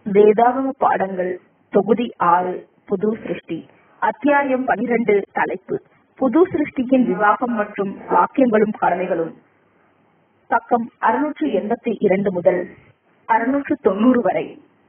வேதாகம பாடங்கள் தொகுதி ஆறு புது சிருஷ்டி அத்தியாயம் பனிரெண்டு தலைப்பு புது சிருஷ்டியின் விவாகம் மற்றும் வாக்கியங்களும் கடமைகளும் பக்கம் அறுநூற்று எண்பத்தி இரண்டு முதல் அறுநூற்று தொண்ணூறு வரை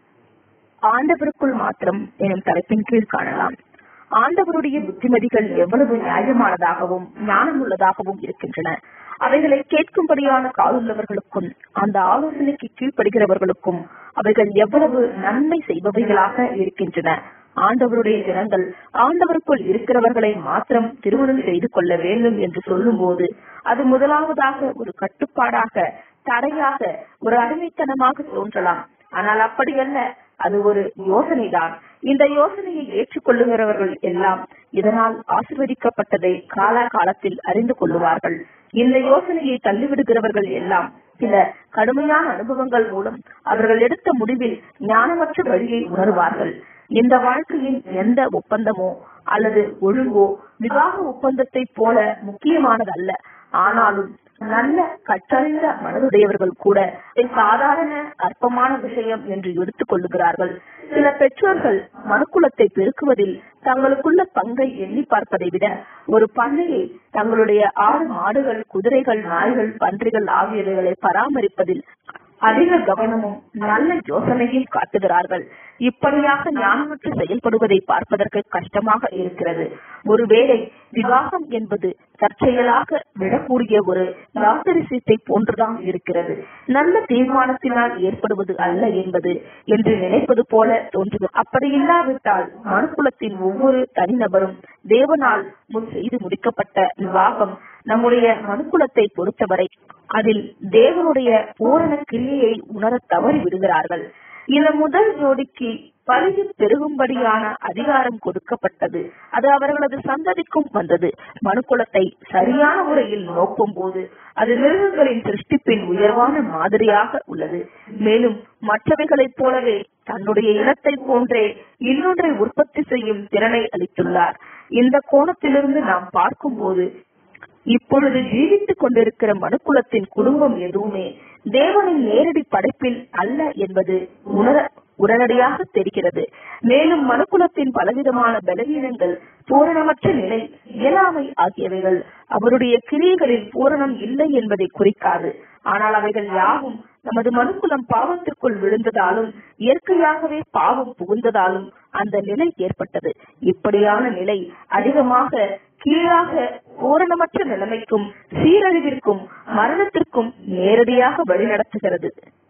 ஆண்டவருக்குள் மாத்திரம் எனும் தலைப்பின் கீழ் காணலாம் ஆண்டவருடைய புத்திமதிகள் எவ்வளவு நியாயமானதாகவும் ஞானமுள்ளதாகவும் இருக்கின்றன அவைகளை கேட்கும்படியான காலுள்ளவர்களுக்கும் அந்த ஆலோசனைக்கு கீழ்ப்படுகிறவர்களுக்கும் அவைகள் எவ்வளவு நன்மை செய்பவைகளாக இருக்கின்றன ஆண்டவருடைய ஜனங்கள் ஆண்டவருக்குள் இருக்கிறவர்களை மாத்திரம் திருமணம் செய்து கொள்ள வேண்டும் என்று சொல்லும் போது அது முதலாவதாக ஒரு கட்டுப்பாடாக தடையாக ஒரு அடிமைத்தனமாக தோன்றலாம் ஆனால் அப்படியல்ல அது ஒரு யோசனைதான் இந்த யோசனையை ஏற்றுக்கொள்ளுகிறவர்கள் எல்லாம் இதனால் ஆசிர்வதிக்கப்பட்டதை காலாகாலத்தில் அறிந்து கொள்ளுவார்கள் இந்த யோசனையை தள்ளிவிடுகிறவர்கள் எல்லாம் சில கடுமையான அனுபவங்கள் மூலம் அவர்கள் எடுத்த முடிவில் ஞானமற்ற வழியை உணர்வார்கள் இந்த வாழ்க்கையின் எந்த ஒப்பந்தமோ அல்லது ஒழுங்கோ விவாக ஒப்பந்தத்தை போல முக்கியமானதல்ல ஆனாலும் நல்ல கற்றறிந்த மனதுடையவர்கள் கூட சாதாரண அற்பமான விஷயம் என்று எடுத்துக் கொள்ளுகிறார்கள் சில பெற்றோர்கள் மனுக்குலத்தை பெருக்குவதில் தங்களுக்குள்ள பங்கை எண்ணி பார்ப்பதை விட ஒரு பண்ணையை தங்களுடைய ஆடு மாடுகள் குதிரைகள் நாய்கள் பன்றிகள் ஆகியவைகளை பராமரிப்பதில் அதிக கவனமும் நல்ல யோசனையும் காட்டுகிறார்கள் இப்படியாக ஞானமற்று செயல்படுவதை பார்ப்பதற்கு கஷ்டமாக இருக்கிறது ஒருவேளை விவாகம் என்பது தற்செயலாக விடக்கூடிய ஒரு லாட்டரி சீட்டை போன்றுதான் இருக்கிறது நல்ல தீர்மானத்தினால் ஏற்படுவது அல்ல என்பது என்று நினைப்பது போல தோன்றுகிறது அப்படி இல்லாவிட்டால் மனுக்குலத்தின் ஒவ்வொரு தனிநபரும் தேவனால் முன் செய்து முடிக்கப்பட்ட விவாகம் நம்முடைய மனுக்குலத்தை பொறுத்தவரை அதில் தேவனுடைய பூரண கிரியையை உணர தவறி விடுகிறார்கள் இந்த முதல் ஜோடிக்கு பழகி பெருகும்படியான அதிகாரம் கொடுக்கப்பட்டது அது அவர்களது சந்ததிக்கும் வந்தது மனுக்குலத்தை சரியான முறையில் நோக்கும் போது அது மிருகங்களின் சிருஷ்டிப்பின் உயர்வான மாதிரியாக உள்ளது மேலும் மற்றவைகளைப் போலவே தன்னுடைய இனத்தை போன்றே இன்னொன்றை உற்பத்தி செய்யும் திறனை அளித்துள்ளார் இந்த கோணத்திலிருந்து நாம் பார்க்கும்போது இப்பொழுது ஜீவித்துக் கொண்டிருக்கிற மனுக்குலத்தின் குடும்பம் எதுவுமே தேவனின் நேரடி படைப்பில் அல்ல என்பது உணர உடனடியாக தெரிகிறது மேலும் மனுக்குலத்தின் பலவிதமான பலவீனங்கள் பூரணமற்ற நிலை இயலாமை ஆகியவைகள் அவருடைய கிரியைகளில் பூரணம் இல்லை என்பதை குறிக்காது ஆனால் அவைகள் யாவும் நமது மனுக்குலம் பாவத்திற்குள் விழுந்ததாலும் இயற்கையாகவே பாவம் புகுந்ததாலும் அந்த நிலை ஏற்பட்டது இப்படியான நிலை அதிகமாக கீழாக பூரணமற்ற நிலைமைக்கும் சீரழிவிற்கும் மரணத்திற்கும் நேரடியாக வழிநடத்துகிறது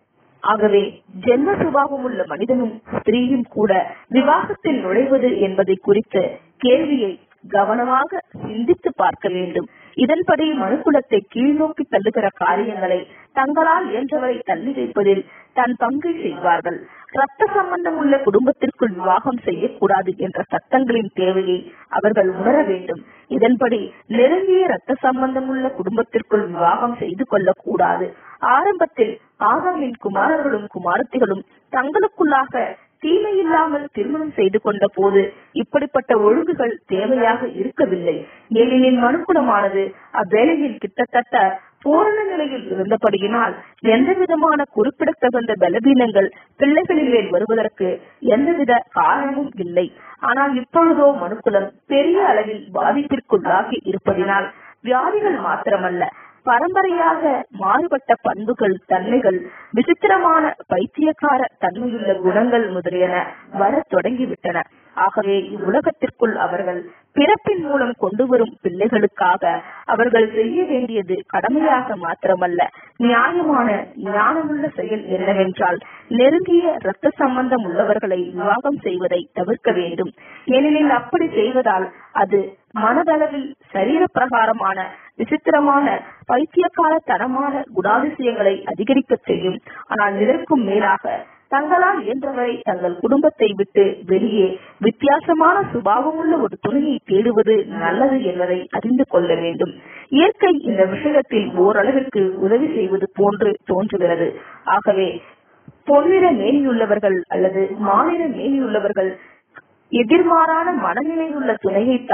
ஆகவே ஜென்ம சுபாவம் உள்ள மனிதனும் ஸ்திரீயும் கூட விவாகத்தில் நுழைவது என்பதை குறித்த கேள்வியை கவனமாக சிந்தித்து பார்க்க வேண்டும் இதன்படி மனுக்குலத்தை கீழ்நோக்கி தள்ளுகிற காரியங்களை தங்களால் இயன்றவரை தள்ளி வைப்பதில் தன் பங்கை செய்வார்கள் ரத்த சம்பந்தம் உள்ள குடும்பத்திற்குள் விவாகம் செய்யக்கூடாது என்ற சட்டங்களின் தேவையை அவர்கள் உணர வேண்டும் இதன்படி நெருங்கிய ரத்த சம்பந்தம் உள்ள குடும்பத்திற்குள் விவாகம் செய்து கொள்ளக்கூடாது ஆரம்பத்தில் ஆதாமின் குமாரர்களும் குமாரத்திகளும் தங்களுக்குள்ளாக தீமை இல்லாமல் திருமணம் செய்து கொண்ட போது இப்படிப்பட்ட ஒழுங்குகள் தேவையாக இருக்கவில்லை ஏனெனில் மனுக்குலமானது அவ்வேளையில் கிட்டத்தட்ட பூரண நிலையில் இருந்தபடியினால் எந்த விதமான குறிப்பிடத்தகுந்த பலவீனங்கள் பிள்ளைகளின் மேல் வருவதற்கு எந்தவித காரணமும் இல்லை ஆனால் இப்பொழுதோ மனுக்குலம் பெரிய அளவில் பாதிப்பிற்குள்ளாகி இருப்பதினால் வியாதிகள் மாத்திரமல்ல பரம்பரையாக மாறுபட்ட பண்புகள் தன்மைகள் விசித்திரமான பைத்தியக்கார தன்மையுள்ள குணங்கள் முதலியன வரத் தொடங்கிவிட்டன ஆகவே இவ்வுலகத்திற்குள் அவர்கள் பிறப்பின் மூலம் கொண்டு வரும் பிள்ளைகளுக்காக அவர்கள் செய்ய வேண்டியது கடமையாக மாத்திரமல்ல நியாயமான ஞானமுள்ள செயல் என்னவென்றால் நெருங்கிய இரத்த சம்பந்தம் உள்ளவர்களை விவாகம் செய்வதை தவிர்க்க வேண்டும் ஏனெனில் அப்படி செய்வதால் அது மனதளவில் சரீர பிரகாரமான விசித்திரமான பைத்தியக்கால தனமான குணாதிசயங்களை அதிகரிக்க செய்யும் ஆனால் இதற்கும் மேலாக தங்களால் இயன்றவரை தங்கள் குடும்பத்தை விட்டு வெளியே வித்தியாசமான சுபாவமுள்ள ஒரு துணையை தேடுவது நல்லது என்பதை அறிந்து கொள்ள வேண்டும் இயற்கை இந்த விஷயத்தில் ஓரளவிற்கு உதவி செய்வது போன்று தோன்றுகிறது ஆகவே பொன்னிற மேனியுள்ளவர்கள் அல்லது மாநில மேனியுள்ளவர்கள் எதிர்மாறான மனநிலையுள்ள துணையைத்தான்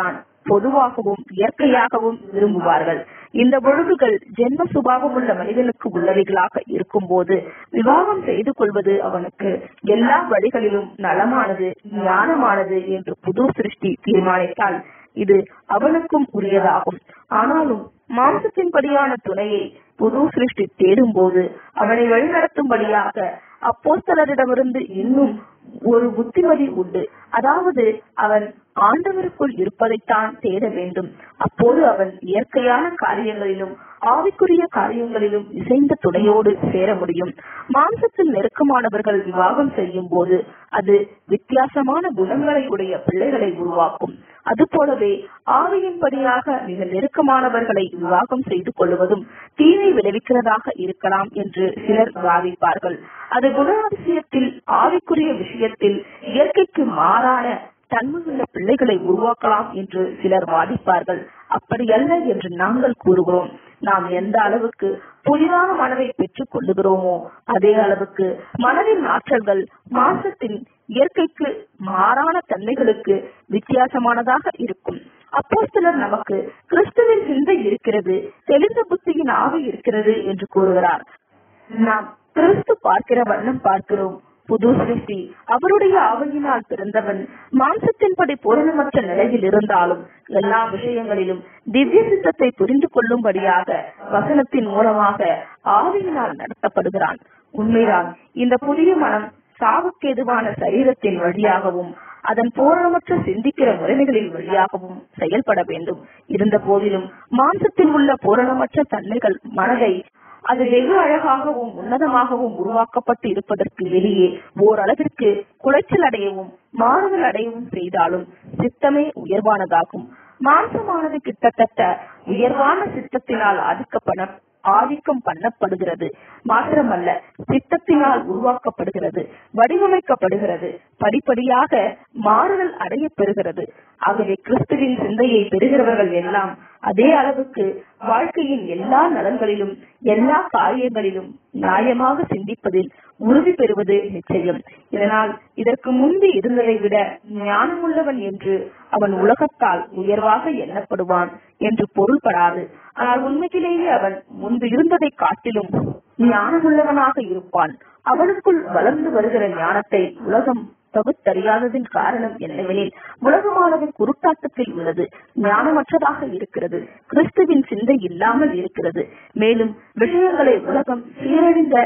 பொதுவாகவும் இயற்கையாகவும் விரும்புவார்கள் இந்த ஒழுங்குகள் ஜென்ம சுபாவம் உள்ள மனிதனுக்கு உள்ளவைகளாக இருக்கும்போது விவாகம் செய்து கொள்வது அவனுக்கு எல்லா வழிகளிலும் நலமானது ஞானமானது என்று புது சிருஷ்டி தீர்மானித்தால் இது அவனுக்கும் உரியதாகும் ஆனாலும் மாம்சத்தின்படியான துணையை புது சிருஷ்டி தேடும் போது அவனை வழிநடத்தும்படியாக அப்போஸ்தலரிடமிருந்து இன்னும் ஒரு புத்திமதி உண்டு அதாவது அவன் ஆண்டவருக்குள் இருப்பதைத்தான் தேட வேண்டும் அப்போது அவன் இயற்கையான காரியங்களிலும் ஆவிக்குரிய காரியங்களிலும் இசைந்த துணையோடு சேர முடியும் மாம்சத்தில் நெருக்கமானவர்கள் விவாகம் செய்யும் போது அது வித்தியாசமான குணங்களை உடைய பிள்ளைகளை உருவாக்கும் அதுபோலவே ஆவியின்படியாக மிக நெருக்கமானவர்களை விவாகம் செய்து கொள்வதும் தீமை விளைவிக்கிறதாக இருக்கலாம் என்று சிலர் வாதிப்பார்கள் அது குணாதிசயத்தில் ஆவிக்குரிய விஷயத்தில் இயற்கைக்கு மாறான தன்மையுள்ள பிள்ளைகளை உருவாக்கலாம் என்று சிலர் வாதிப்பார்கள் அப்படியல்ல என்று நாங்கள் கூறுகிறோம் நாம் எந்த அளவுக்கு புதிதான மனதை பெற்றுக் கொள்ளுகிறோமோ அதே அளவுக்கு மனதின் ஆற்றல்கள் மாசத்தின் இயற்கைக்கு மாறான தன்மைகளுக்கு வித்தியாசமானதாக இருக்கும் அப்போ சிலர் நமக்கு கிறிஸ்துவின் சிந்தை இருக்கிறது தெளிந்த புத்தியின் ஆவி இருக்கிறது என்று கூறுகிறார் நாம் கிறிஸ்து பார்க்கிற வண்ணம் பார்க்கிறோம் புது சிருஷ்டி அவருடைய ஆவையினால் பிறந்தவன் மாம்சத்தின்படி பூரணமற்ற நிலையில் இருந்தாலும் எல்லா விஷயங்களிலும் திவ்ய சித்தத்தை புரிந்து கொள்ளும்படியாக வசனத்தின் மூலமாக ஆவியினால் நடத்தப்படுகிறான் உண்மைதான் இந்த புதிய மனம் சாவுக்கேதுவான சரீரத்தின் வழியாகவும் அதன் பூரணமற்ற சிந்திக்கிற முறைமைகளின் வழியாகவும் செயல்பட வேண்டும் இருந்த போதிலும் மாம்சத்தில் உள்ள பூரணமற்ற தன்மைகள் மனதை அது வெகு அழகாகவும் உன்னதமாகவும் உருவாக்கப்பட்டு இருப்பதற்கு வெளியே ஓரளவிற்கு குலைச்சல் அடையவும் மாறுதல் அடையவும் செய்தாலும் சித்தமே உயர்வானதாகும் மாம்சமானது கிட்டத்தட்ட உயர்வான சித்தத்தினால் ஆதிக்கப்பட ஆதிக்கம் பண்ணப்படுகிறது மாத்திரமல்ல சித்தத்தினால் உருவாக்கப்படுகிறது வடிவமைக்கப்படுகிறது படிப்படியாக மாறுதல் அடைய பெறுகிறது ஆகவே கிறிஸ்துவின் சிந்தையை பெறுகிறவர்கள் எல்லாம் அதே அளவுக்கு வாழ்க்கையின் எல்லா நலன்களிலும் எல்லா காரியங்களிலும் நியாயமாக சிந்திப்பதில் உறுதி பெறுவது நிச்சயம் இதனால் இதற்கு முன்பு இருந்ததை விட ஞானமுள்ளவன் என்று அவன் உலகத்தால் உயர்வாக எண்ணப்படுவான் என்று பொருள்படாது ஆனால் உண்மையிலேயே அவன் முன்பு இருந்ததை காட்டிலும் ஞானமுள்ளவனாக இருப்பான் அவனுக்குள் வளர்ந்து வருகிற ஞானத்தை உலகம் பகுத்தறியாததின் காரணம் என்னவெனில் உலகமானது குருட்டாட்டத்தில் உள்ளது ஞானமற்றதாக இருக்கிறது கிறிஸ்துவின் சிந்தை இல்லாமல் இருக்கிறது மேலும் விஷயங்களை உலகம் சீரழிந்த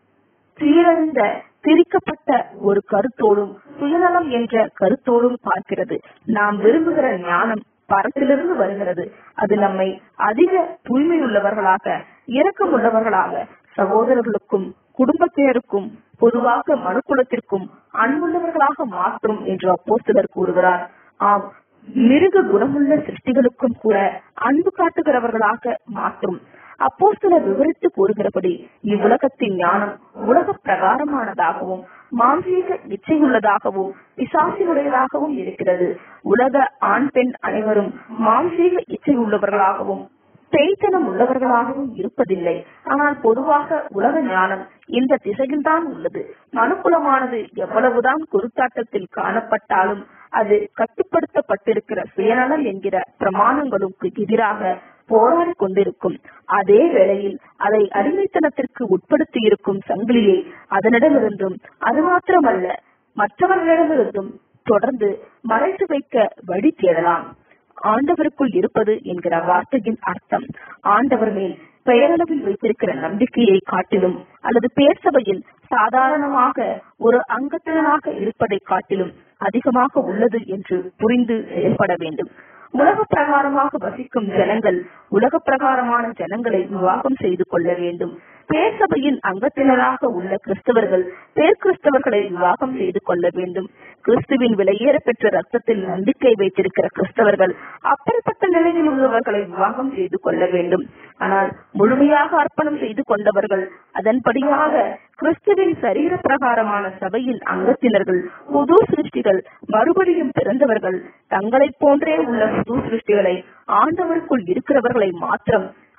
சீரழிந்த திரிக்கப்பட்ட ஒரு கருத்தோடும் சுயநலம் என்ற கருத்தோடும் பார்க்கிறது நாம் விரும்புகிற ஞானம் பரத்திலிருந்து வருகிறது அது நம்மை அதிக தூய்மையுள்ளவர்களாக இரக்கமுள்ளவர்களாக சகோதரர்களுக்கும் குடும்பத்தினருக்கும் பொதுவாக மனுக்குலத்திற்கும் அன்புள்ளவர்களாக மாற்றும் என்று அப்போ சிலர் கூறுகிறார் ஆம் மிருக குணமுள்ள சிருஷ்டிகளுக்கும் கூட அன்பு காட்டுகிறவர்களாக மாற்றும் அப்போ சிலர் விவரித்து கூறுகிறபடி இவ்வுலகத்தின் ஞானம் உலக பிரகாரமானதாகவும் மாம்சீக இச்சையுள்ளதாகவும் பிசாசினுடையதாகவும் இருக்கிறது உலக ஆண் பெண் அனைவரும் மாம்சீக இச்சை உள்ளவர்களாகவும் பேய்த்தனம் உள்ளவர்களாகவும் இருப்பதில்லை ஆனால் பொதுவாக உலக ஞானம் இந்த திசையில்தான் உள்ளது மனுக்குலமானது எவ்வளவுதான் குருத்தாட்டத்தில் காணப்பட்டாலும் அது கட்டுப்படுத்தப்பட்டிருக்கிற சுயநலம் என்கிற பிரமாணங்களுக்கு எதிராக போராடி கொண்டிருக்கும் அதே வேளையில் அதை அடிமைத்தனத்திற்கு உட்படுத்தி இருக்கும் சங்கிலியை அதனிடமிருந்தும் அது மாத்திரமல்ல மற்றவர்களிடமிருந்தும் தொடர்ந்து மறைத்து வைக்க வழி தேடலாம் ஆண்டவருக்குள் இருப்பது என்கிற வார்த்தையின் அர்த்தம் ஆண்டவர் மேல் பெயரளவில் வைத்திருக்கிற நம்பிக்கையை காட்டிலும் அல்லது பேர் சபையில் சாதாரணமாக ஒரு அங்கத்தினராக இருப்பதை காட்டிலும் அதிகமாக உள்ளது என்று புரிந்து செயல்பட வேண்டும் உலக பிரகாரமாக வசிக்கும் ஜனங்கள் உலக பிரகாரமான ஜனங்களை விவாகம் செய்து கொள்ள வேண்டும் பேர் சபையின் அங்கத்தினராக உள்ள கிறிஸ்தவர்கள் பேர் கிறிஸ்தவர்களை விவாகம் செய்து கொள்ள வேண்டும் கிறிஸ்துவின் விலையேற பெற்ற ரத்தத்தில் நம்பிக்கை வைத்திருக்கிற கிறிஸ்தவர்கள் அப்படிப்பட்ட நிலையில் உள்ளவர்களை விவாகம் செய்து கொள்ள வேண்டும் ஆனால் முழுமையாக அர்ப்பணம் செய்து கொண்டவர்கள் அதன்படியாக கிறிஸ்துவின் சரீர பிரகாரமான சபையின் அங்கத்தினர்கள் புது சிருஷ்டிகள் மறுபடியும் பிறந்தவர்கள் தங்களைப் போன்றே உள்ள புது சிருஷ்டிகளை ஆண்டவருக்குள் இருக்கிறவர்களை மாத்திரம்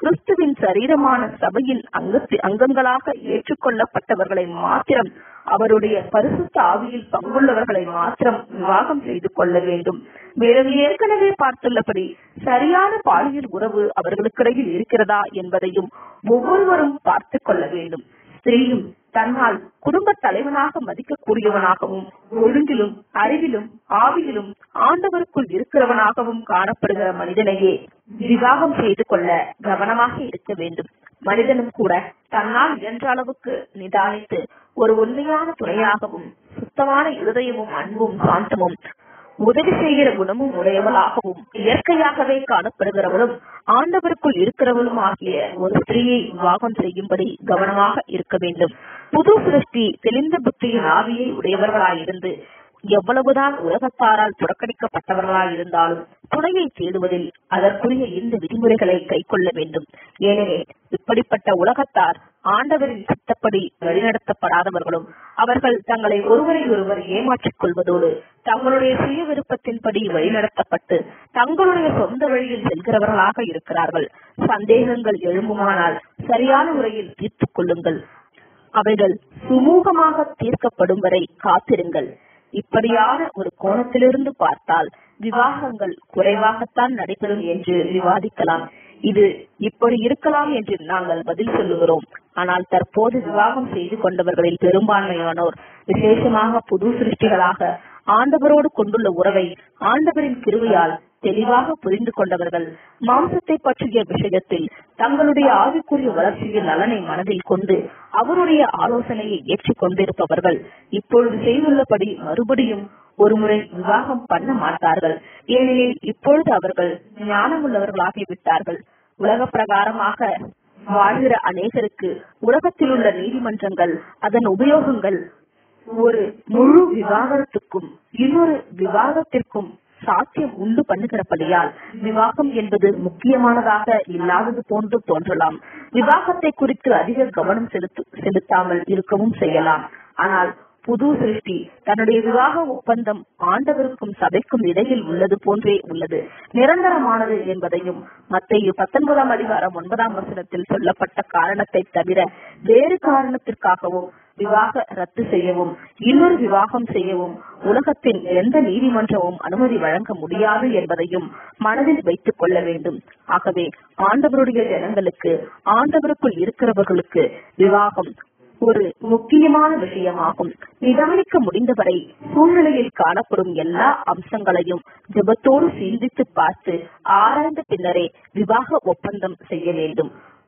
கிறிஸ்துவின் சரீரமான சபையின் அங்கத்தி அங்கங்களாக ஏற்றுக்கொள்ளப்பட்டவர்களை மாத்திரம் அவருடைய பரிசுத்த ஆவியில் பங்குள்ளவர்களை மாத்திரம் விவாகம் செய்து கொள்ள வேண்டும் மேலும் ஏற்கனவே பார்த்துள்ளபடி சரியான பாலியல் உறவு அவர்களுக்கிடையில் இருக்கிறதா என்பதையும் ஒவ்வொருவரும் பார்த்து கொள்ள வேண்டும் ஸ்திரீயும் தன்னால் குடும்ப தலைவனாக மதிக்கக்கூடியவனாகவும் ஒழுங்கிலும் அறிவிலும் ஆவியிலும் ஆண்டவருக்குள் இருக்கிறவனாகவும் காணப்படுகிற மனிதனையே விவாகம் செய்து கொள்ள கவனமாக இருக்க வேண்டும் மனிதனும் கூட தன்னால் இயன்ற அளவுக்கு நிதானித்து ஒரு உண்மையான துணையாகவும் சுத்தமான இருதயமும் அன்பும் சாந்தமும் உதவி செய்கிற குணமும் உடையவளாகவும் இயற்கையாகவே காணப்படுகிறவளும் ஆண்டவருக்குள் இருக்கிறவளும் ஆகிய ஒரு ஸ்திரீயை விவாகம் செய்யும்படி கவனமாக இருக்க வேண்டும் புது சிருஷ்டி தெளிந்த புத்தியின் ஆவியை உடையவர்களாயிருந்து எவ்வளவுதான் உலகத்தாரால் புறக்கணிக்கப்பட்டவர்களாயிருந்தாலும் துணையை தேடுவதில் அதற்குரிய இந்த விதிமுறைகளை கைக்கொள்ள வேண்டும் ஏனெனில் இப்படிப்பட்ட உலகத்தார் ஆண்டவரின் சித்தப்படி வழிநடத்தப்படாதவர்களும் அவர்கள் தங்களை ஒருவரை ஒருவர் ஏமாற்றிக் கொள்வதோடு தங்களுடைய சுய விருப்பத்தின்படி வழிநடத்தப்பட்டு தங்களுடைய சொந்த வழியில் செல்கிறவர்களாக இருக்கிறார்கள் சந்தேகங்கள் எழும்புமானால் சரியான முறையில் தீர்த்துக் கொள்ளுங்கள் அவைகள் சுமூகமாக தீர்க்கப்படும் வரை காத்திருங்கள் இப்படியான ஒரு கோணத்திலிருந்து பார்த்தால் விவாகங்கள் குறைவாகத்தான் நடைபெறும் என்று விவாதிக்கலாம் இது இப்படி இருக்கலாம் என்று நாங்கள் பதில் சொல்லுகிறோம் ஆனால் தற்போது விவாகம் செய்து கொண்டவர்களில் பெரும்பான்மையானோர் விசேஷமாக புது சிருஷ்டிகளாக ஆண்டவரோடு கொண்டுள்ள உறவை ஆண்டவரின் கிருவையால் தெளிவாக புரிந்து கொண்டவர்கள் மாம்சத்தை பற்றிய விஷயத்தில் தங்களுடைய ஆவிக்குரிய வளர்ச்சியின் நலனை மனதில் கொண்டு அவருடைய ஆலோசனையை ஏற்றுக் கொண்டிருப்பவர்கள் இப்பொழுது செய்துள்ளபடி மறுபடியும் ஒருமுறை விவாகம் பண்ண மாட்டார்கள் ஏனெனில் இப்பொழுது அவர்கள் ஞானமுள்ளவர்களாகி விட்டார்கள் உலக பிரகாரமாக வாழ்கிற அநேகருக்கு உலகத்தில் உள்ள நீதிமன்றங்கள் அதன் உபயோகங்கள் ஒரு முழு விவாகரத்துக்கும் இன்னொரு விவாதத்திற்கும் சாத்தியம் உண்டு பண்ணுகிறபடியால் விவாகம் என்பது முக்கியமானதாக இல்லாதது போன்று தோன்றலாம் விவாகத்தை குறித்து அதிக கவனம் செலுத்து செலுத்தாமல் இருக்கவும் செய்யலாம் ஆனால் புது சிருஷ்டி தன்னுடைய விவாக ஒப்பந்தம் ஆண்டவருக்கும் சபைக்கும் இடையில் உள்ளது போன்றே உள்ளது நிரந்தரமானது என்பதையும் மத்திய பத்தொன்பதாம் அதிகாரம் ஒன்பதாம் வசனத்தில் சொல்லப்பட்ட காரணத்தை தவிர வேறு காரணத்திற்காகவும் விவாக ரத்து செய்யவும் இன்னொரு விவாகம் செய்யவும் உலகத்தின் எந்த நீதிமன்றமும் அனுமதி வழங்க முடியாது என்பதையும் மனதில் வைத்துக் கொள்ள வேண்டும் ஆகவே ஆண்டவருடைய ஜனங்களுக்கு ஆண்டவருக்குள் இருக்கிறவர்களுக்கு விவாகம் ஒரு முக்கியமான விஷயமாகும் நிதானிக்க முடிந்தவரை சூழ்நிலையில் காணப்படும் எல்லா அம்சங்களையும் ஜெபத்தோடு சிந்தித்து பார்த்து ஆராய்ந்த பின்னரே விவாக ஒப்பந்தம் செய்ய வேண்டும்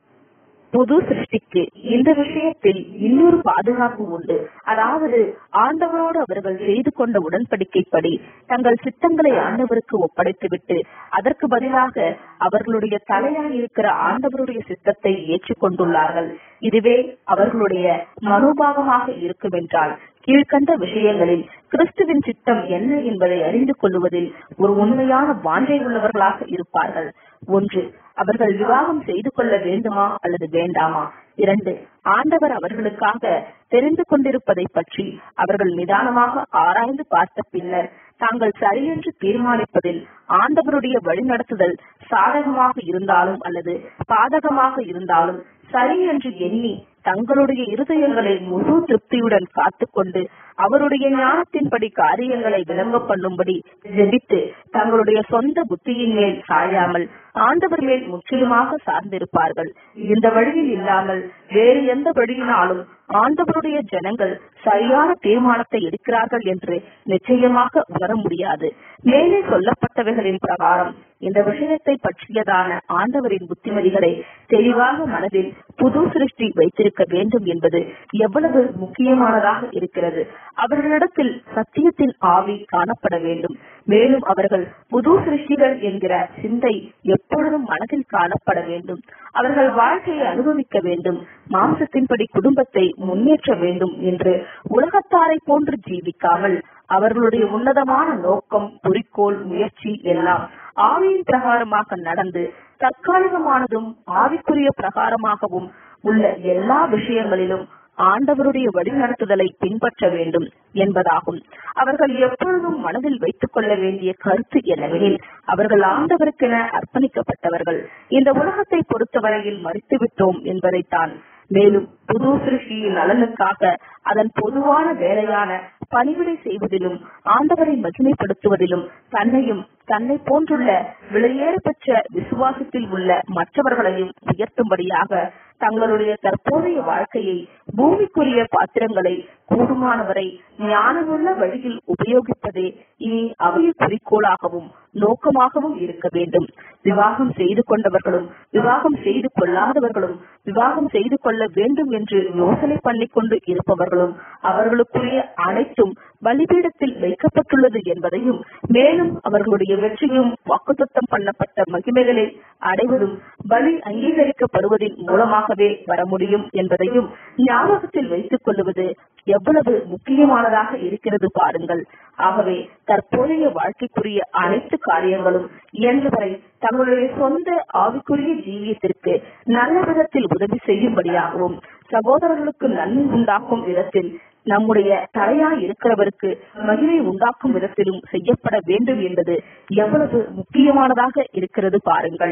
புது சிருஷ்டிக்கு இந்த விஷயத்தில் இன்னொரு பாதுகாப்பு உண்டு அதாவது ஆண்டவரோடு அவர்கள் செய்து கொண்ட உடன்படிக்கைப்படி தங்கள் சித்தங்களை ஆண்டவருக்கு ஒப்படைத்துவிட்டு அதற்கு பதிலாக அவர்களுடைய தலையாய் இருக்கிற ஆண்டவருடைய சித்தத்தை ஏற்றுக்கொண்டுள்ளார்கள் இதுவே அவர்களுடைய மனோபாவமாக இருக்கும் என்றால் கீழ்கண்ட விஷயங்களில் கிறிஸ்துவின் சித்தம் என்ன என்பதை அறிந்து கொள்வதில் ஒரு உண்மையான வாஞ்சை உள்ளவர்களாக இருப்பார்கள் ஒன்று அவர்கள் விவாகம் செய்து கொள்ள வேண்டுமா அல்லது வேண்டாமா இரண்டு ஆண்டவர் அவர்களுக்காக தெரிந்து கொண்டிருப்பதை பற்றி அவர்கள் நிதானமாக ஆராய்ந்து பார்த்த பின்னர் தாங்கள் சரியென்று தீர்மானிப்பதில் ஆண்டவருடைய வழிநடத்துதல் சாதகமாக இருந்தாலும் அல்லது பாதகமாக இருந்தாலும் சரி என்று எண்ணி தங்களுடைய இருதயங்களை முழு திருப்தியுடன் காத்துக்கொண்டு அவருடைய ஞானத்தின்படி காரியங்களை விளங்க பண்ணும்படி ஜெபித்து தங்களுடைய சொந்த புத்தியின் மேல் சாயாமல் ஆண்டவர் மேல் முற்றிலுமாக சார்ந்திருப்பார்கள் இந்த வழியில் இல்லாமல் வேறு எந்த வழியினாலும் ஆண்டவருடைய ஜனங்கள் சரியான தீர்மானத்தை எடுக்கிறார்கள் என்று நிச்சயமாக உணர முடியாது மேலே சொல்லப்பட்டவைகளின் பிரகாரம் இந்த விஷயத்தை பற்றியதான ஆண்டவரின் புத்திமதிகளை தெளிவாக மனதில் புது சிருஷ்டி வைத்திருக்க வேண்டும் என்பது எவ்வளவு முக்கியமானதாக இருக்கிறது அவர்களிடத்தில் சத்தியத்தின் ஆவி காணப்பட வேண்டும் மேலும் அவர்கள் புது சிருஷ்டிகள் என்கிற சிந்தை எப்பொழுதும் மனதில் காணப்பட வேண்டும் அவர்கள் வாழ்க்கையை அனுபவிக்க வேண்டும் மாம்சத்தின்படி குடும்பத்தை முன்னேற்ற வேண்டும் என்று உலகத்தாரை போன்று ஜீவிக்காமல் அவர்களுடைய உன்னதமான நோக்கம் குறிக்கோள் முயற்சி எல்லாம் ஆவியின் பிரகாரமாக நடந்து தற்காலிகமானதும் ஆவிக்குரிய பிரகாரமாகவும் உள்ள எல்லா விஷயங்களிலும் ஆண்டவருடைய வழிநடத்துதலை பின்பற்ற வேண்டும் என்பதாகும் அவர்கள் எப்பொழுதும் மனதில் வைத்துக் கொள்ள வேண்டிய கருத்து என்னவெனில் அவர்கள் ஆண்டவருக்கென அர்ப்பணிக்கப்பட்டவர்கள் இந்த உலகத்தை பொறுத்தவரையில் மறித்து விட்டோம் என்பதைத்தான் மேலும் புது சிருஷ்டியின் நலனுக்காக அதன் பொதுவான வேலையான பணிவிடை செய்வதிலும் ஆண்டவரை மகிமைப்படுத்துவதிலும் தன்னையும் தன்னை போன்றுள்ள விலையேற பெற்ற விசுவாசத்தில் உள்ள மற்றவர்களையும் உயர்த்தும்படியாக தங்களுடைய தற்போதைய வாழ்க்கையை பூமிக்குரிய பாத்திரங்களை கூடுமானவரை ஞானமுள்ள வழியில் உபயோகிப்பதே இனி அவைய குறிக்கோளாகவும் நோக்கமாகவும் இருக்க வேண்டும் விவாகம் செய்து கொண்டவர்களும் விவாகம் செய்து கொள்ளாதவர்களும் விவாகம் செய்து கொள்ள வேண்டும் என்று யோசனை பண்ணிக் கொண்டு இருப்பவர்களும் அவர்களுக்குரிய அனைத்தும் பலிபீடத்தில் வைக்கப்பட்டுள்ளது என்பதையும் மேலும் அவர்களுடைய வெற்றியும் வாக்குத்தத்தம் பண்ணப்பட்ட மகிமைகளை அடைவதும் பலி அங்கீகரிக்கப்படுவதன் மூலமாகவே வர முடியும் என்பதையும் ஞாபகத்தில் வைத்துக் கொள்வது எவ்வளவு முக்கியமானதாக இருக்கிறது பாருங்கள் ஆகவே தற்போதைய வாழ்க்கைக்குரிய அனைத்து காரியங்களும் இயன்றவரை தங்களுடைய சொந்த ஆவிக்குரிய ஜீவியத்திற்கு நல்ல விதத்தில் உதவி செய்யும்படியாகவும் சகோதரர்களுக்கு நன்மை உண்டாக்கும் விதத்தில் நம்முடைய தலையாய் இருக்கிறவருக்கு மகிமை உண்டாக்கும் விதத்திலும் செய்யப்பட வேண்டும் என்பது எவ்வளவு முக்கியமானதாக இருக்கிறது பாருங்கள்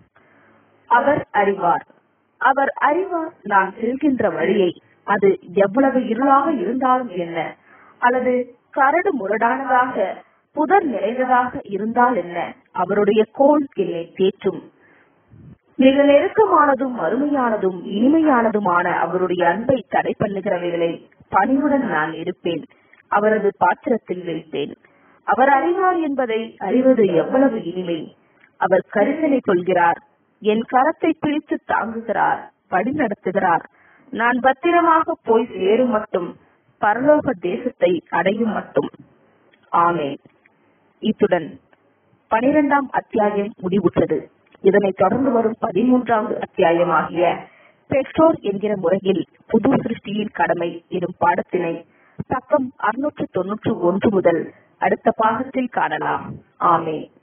அவர் அறிவார் அவர் அறிவார் நான் செல்கின்ற வழியை அது எவ்வளவு இருளாக இருந்தாலும் என்ன அல்லது கரடு முரடானதாக புதர் நிறைந்ததாக இருந்தால் என்ன அவருடைய கோல் என்னை தேற்றும் மிக நெருக்கமானதும் அருமையானதும் இனிமையானதுமான அவருடைய அன்பை தடை பண்ணுகிறவைகளை பணிவுடன் நான் எடுப்பேன் அவரது பாத்திரத்தில் வைப்பேன் அவர் அறிவார் என்பதை அறிவது எவ்வளவு இனிமை அவர் கரிசனை கொள்கிறார் என் கரத்தை பிடித்து தாங்குகிறார் வழி நடத்துகிறார் நான் பத்திரமாக போய் சேரும் மட்டும் பரலோக தேசத்தை அடையும் மட்டும் ஆமே இத்துடன் பனிரெண்டாம் அத்தியாயம் முடிவுற்றது இதனைத் தொடர்ந்து வரும் பதிமூன்றாவது அத்தியாயமாகிய பெற்றோர் என்கிற முறையில் புது சிருஷ்டியின் கடமை எனும் பாடத்தினை பக்கம் அறுநூற்று தொன்னூற்று ஒன்று முதல் அடுத்த பாகத்தில் காணலாம் ஆமே